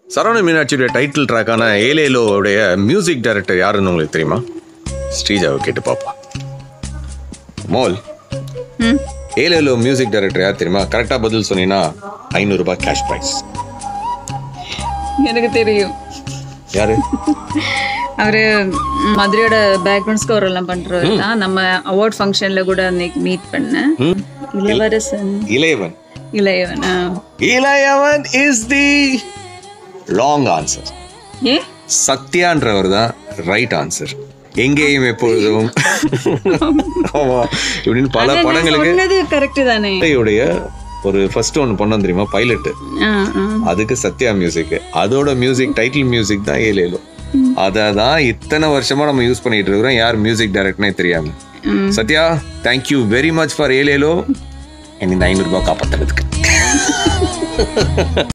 சரவண மீனாட்சியுடைய டைட்டில் ட்ராக்கான ஏலேலோவுடைய மியூசிக் டைரக்டர் யாருன்னு உங்களுக்கு தெரியுமா ஸ்ரீஜாவை கேட்டு பாப்பா மோல் ம் ஏலேலோ மியூசிக் டைரக்டர் யார் தெரியுமா கரெக்டாக பதில் சொன்னீங்கன்னா ஐநூறுரூபா கேஷ் ப்ரைஸ் எனக்கு தெரியும் யாரு அவரு மதுரையோட பேக்ரவுண்ட் ஸ்கோர் எல்லாம் பண்றவர் தான் நம்ம அவார்ட் ஃபங்க்ஷன்ல கூட அன்னைக்கு மீட் பண்ணேன் இளவரசன் இளையவன் இளையவன் ஆ. Ilaiyavan is the wrong answer ஏ சத்யான்றவர் தான் ரைட் ஆன்சர் எங்கேயும் எப்பொழுதும் ஆமா இப்படின்னு பல நான் படங்களுக்கு சொன்னது கரெக்ட் தானே உடைய ஒரு ஃபர்ஸ்ட் ஒன்று பண்ணோம் தெரியுமா பைலட் ஆ, ஆ. அதுக்கு சத்யா மியூசிக் அதோட மியூசிக் டைட்டில் மியூசிக் தான் ஏலேலோ அதை தான் இத்தனை வருஷமா நம்ம யூஸ் பண்ணிட்டு இருக்கிறோம் யார் மியூசிக் டைரக்டர்னே தெரியாம ம். Sathya thank you very much for Elelo இந்த ஐநூறு ரூபாய் காப்பாத்துறதுக்கு